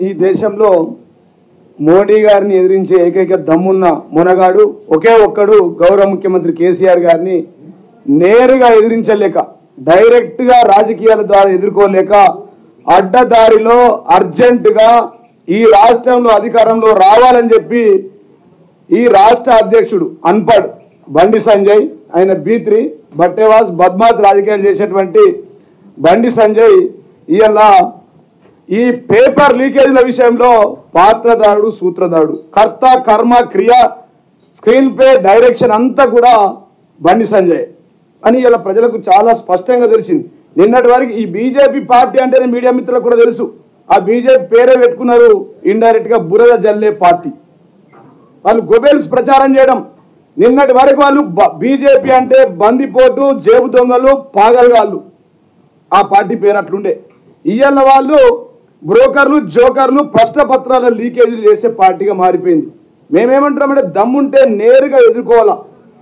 ఈ దేశంలో మోడీ గారిని ఎదిరించే ఏకైక దమ్మున్న మునగాడు ఒకే ఒక్కడు గౌరవ ముఖ్యమంత్రి కేసీఆర్ గారిని నేరుగా ఎదిరించలేక డైరెక్ట్గా రాజకీయాల ద్వారా ఎదుర్కోలేక అడ్డదారిలో అర్జెంటుగా ఈ రాష్ట్రంలో అధికారంలో రావాలని చెప్పి ఈ రాష్ట్ర అధ్యక్షుడు అన్పడ్ బండి సంజయ్ ఆయన బీత్రి బట్టేవాస్ బద్మాత్ రాజకీయాలు చేసేటువంటి బండి సంజయ్ ఇవాళ ఈ పేపర్ లీకేజీల విషయంలో పాత్రదారుడు సూత్రధారుడు కర్త కర్మ క్రియ స్క్రీన్ ప్లే డైరెక్షన్ అంతా కూడా బండి సంజయ్ అని ఇలా ప్రజలకు చాలా స్పష్టంగా తెలిసింది నిన్నటి వరకు ఈ బీజేపీ పార్టీ అంటేనే మీడియా మిత్రులకు కూడా తెలుసు ఆ బీజేపీ పేరే పెట్టుకున్నారు ఇండైరెక్ట్ గా బురద జల్లే పార్టీ వాళ్ళు గొబెల్స్ ప్రచారం చేయడం నిన్నటి వరకు వాళ్ళు బీజేపీ అంటే బందిపోటు జేబు దొంగలు పాగల్గాళ్ళు ఆ పార్టీ పేరు అట్లుండే ఇవాళ వాళ్ళు బ్రోకర్లు జోకర్లు ప్రశ్నపత్రాల లీకేజీలు చేసే పార్టీగా మారిపోయింది మేమేమంటున్నామంటే దమ్ముంటే నేరుగా ఎదుర్కోవాలా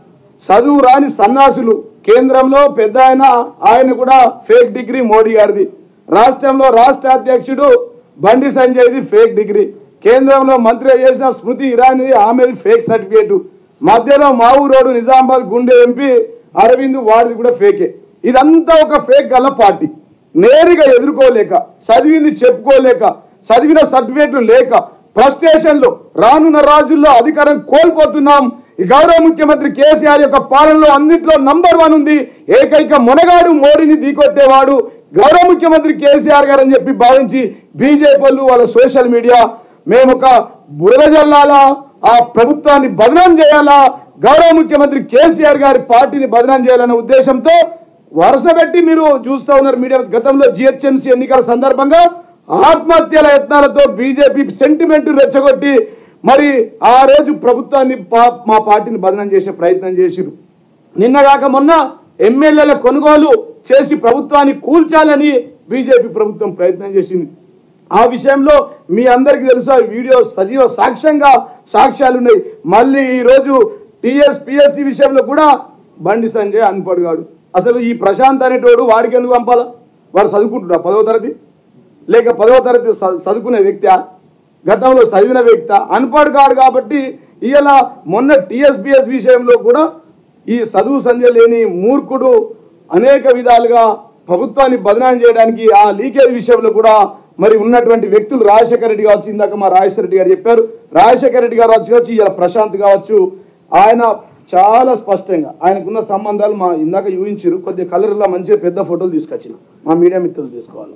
చదువు రాని సన్నాసులు కేంద్రంలో పెద్ద ఆయన ఆయన కూడా ఫేక్ డిగ్రీ మోడీ గారిది రాష్ట్రంలో రాష్ట్ర అధ్యక్షుడు బండి సంజయ్ది ఫేక్ డిగ్రీ కేంద్రంలో మంత్రి చేసిన స్మృతి ఇరానీది ఆమెది ఫేక్ సర్టిఫికేట్ మధ్యలో మావు రోడ్డు నిజామాబాద్ గుండె ఎంపీ అరవింద్ వాడిది కూడా ఫేకే ఇదంతా ఒక ఫేక్ గల పార్టీ నేరుగా ఎదుర్కోలేక చదివింది చెప్పుకోలేక చదివిన సర్టిఫికేట్లు లేక ఫ్రస్ట్రేషన్లు రానున్న రాజుల్లో అధికారం కోల్పోతున్నాం ఈ గౌరవ ముఖ్యమంత్రి కేసీఆర్ యొక్క పాలనలో అన్నింటిలో నంబర్ వన్ ఉంది ఏకైక మొనగాడు మోడీని దిగొట్టేవాడు గౌరవ ముఖ్యమంత్రి కేసీఆర్ గారు అని చెప్పి భావించి బీజేపీ వాళ్ళు వాళ్ళ సోషల్ మీడియా మేము ఒక బురద జల్లాలా ఆ ప్రభుత్వాన్ని బదనాం చేయాలా గౌరవ ముఖ్యమంత్రి కేసీఆర్ గారి పార్టీని బదనాం చేయాలనే ఉద్దేశంతో వరుస పెట్టి మీరు చూస్తూ ఉన్నారు మీడియా గతంలో జిహెచ్ఎంసీ ఎన్నికల సందర్భంగా ఆత్మహత్యల యత్నాలతో బీజేపీ సెంటిమెంట్ రెచ్చగొట్టి మరి ఆ రోజు ప్రభుత్వాన్ని పా- మా పార్టీని బదనం చేసే ప్రయత్నం చేసిరు నిన్నగాక మొన్న ఎమ్మెల్యేల కొనుగోలు చేసి ప్రభుత్వాన్ని కూల్చాలని బీజేపీ ప్రభుత్వం ప్రయత్నం చేసింది ఆ విషయంలో మీ అందరికీ తెలుసు ఆ వీడియో సజీవ సాక్ష్యంగా సాక్ష్యాలు ఉన్నాయి మళ్ళీ ఈ రోజు టిఎస్ పిఎస్సి విషయంలో కూడా బండి సంజయ్ అన్పడిగాడు అసలు ఈ ప్రశాంత్ అనేటోడు వాడికి ఎందుకు పంపాలా వాడు చదువుకుంటున్నా పదవ తరగతి లేక పదవ తరగతి చ- చదువుకునే వ్యక్తి గతంలో చదివిన వ్యక్తి అన్పడ్ కాడు కాబట్టి ఇలా మొన్న టిఎస్పిఎస్ విషయంలో కూడా ఈ చదువు సంధ్య లేని మూర్ఖుడు అనేక విధాలుగా ప్రభుత్వాన్ని బదనాం చేయడానికి ఆ లీకేజ్ విషయంలో కూడా మరి ఉన్నటువంటి వ్యక్తులు రాజశేఖర రెడ్డి కావచ్చు ఇందాక మా రాజశేఖర రెడ్డి గారు చెప్పారు రాజశేఖర రెడ్డి గారు వచ్చి ఇలా ప్రశాంత్ కావచ్చు ఆయన చాలా స్పష్టంగా ఆయనకున్న సంబంధాలు మా ఇందాక ఊహించారు కొద్దిగా కలర్లో మంచిగా పెద్ద ఫోటోలు తీసుకొచ్చిన మా మీడియా మిత్రులు తీసుకోవాలి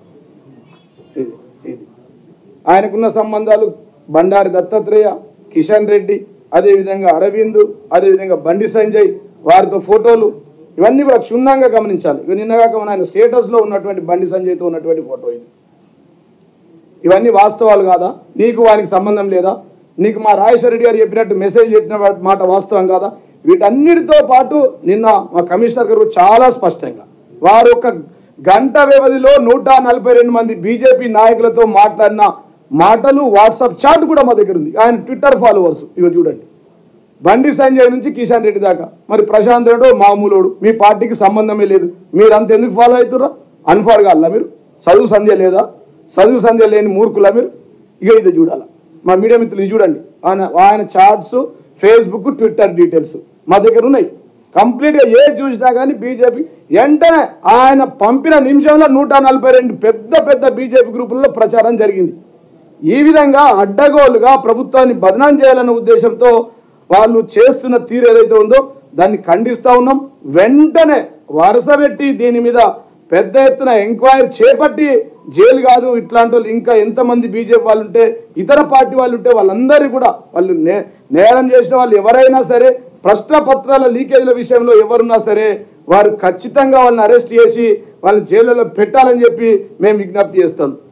ఇది ఇది ఆయనకున్న సంబంధాలు బండారి దత్తాత్రేయ కిషన్ రెడ్డి అదేవిధంగా అరవింద్ అదేవిధంగా బండి సంజయ్ వారితో ఫోటోలు ఇవన్నీ కూడా క్షుణ్ణంగా గమనించాలి ఇవి నిన్నగాక మన ఆయన స్టేటస్లో ఉన్నటువంటి బండి సంజయ్తో ఉన్నటువంటి ఫోటో ఇది ఇవన్నీ వాస్తవాలు కాదా నీకు వారికి సంబంధం లేదా నీకు మా రాజేశ్వర రెడ్డి గారు చెప్పినట్టు మెసేజ్ చెప్పిన వా- మాట వాస్తవం కాదా వీటన్నిటితో పాటు నిన్న మా కమిషనర్ గారు చాలా స్పష్టంగా వారు ఒక గంట వ్యవధిలో నూట నలభై రెండు మంది బీజేపీ నాయకులతో మాట్లాడిన మాటలు వాట్సాప్ చాట్ కూడా మా దగ్గర ఉంది ఆయన ట్విట్టర్ ఫాలోవర్స్ ఇవి చూడండి బండి సంజయ్ నుంచి కిషన్ రెడ్డి దాకా మరి ప్రశాంత్ రెడ్డి మామూలోడు మీ పార్టీకి సంబంధమే లేదు మీరు అంత ఎందుకు ఫాలో అవుతుర్రా అన్ఫార్ కావాలా మీరు చదువు సంధ్య లేదా చదువు సంధ్య లేని మూర్ఖులా మీరు ఇక ఇది చూడాలా మా మీడియా మిత్రులు ఇది చూడండి ఆయన ఆయన చార్ట్స్ ఫేస్బుక్ ట్విట్టర్ డీటెయిల్స్ మా దగ్గర ఉన్నాయి కంప్లీట్గా ఏ చూసినా కానీ బీజేపీ వెంటనే ఆయన పంపిన నిమిషంలో నూట నలభై రెండు పెద్ద పెద్ద బీజేపీ గ్రూపుల్లో ప్రచారం జరిగింది ఈ విధంగా అడ్డగోలుగా ప్రభుత్వాన్ని బదనాం చేయాలన్న ఉద్దేశంతో వాళ్ళు చేస్తున్న తీరు ఏదైతే ఉందో దాన్ని ఖండిస్తా ఉన్నాం వెంటనే వరుస పెట్టి దీని మీద పెద్ద ఎత్తున ఎంక్వైరీ చేపట్టి జైలు కాదు ఇట్లాంటి వాళ్ళు ఇంకా ఎంతమంది బీజేపీ వాళ్ళు ఉంటే ఇతర పార్టీ వాళ్ళు ఉంటే వాళ్ళందరూ కూడా వాళ్ళు నే నేరం చేసిన వాళ్ళు ఎవరైనా సరే ప్రశ్న పత్రాల లీకేజ్ల విషయంలో ఎవరున్నా సరే వారు ఖచ్చితంగా వాళ్ళని అరెస్ట్ చేసి వాళ్ళని జైలులో పెట్టాలని చెప్పి మేము విజ్ఞప్తి చేస్తాం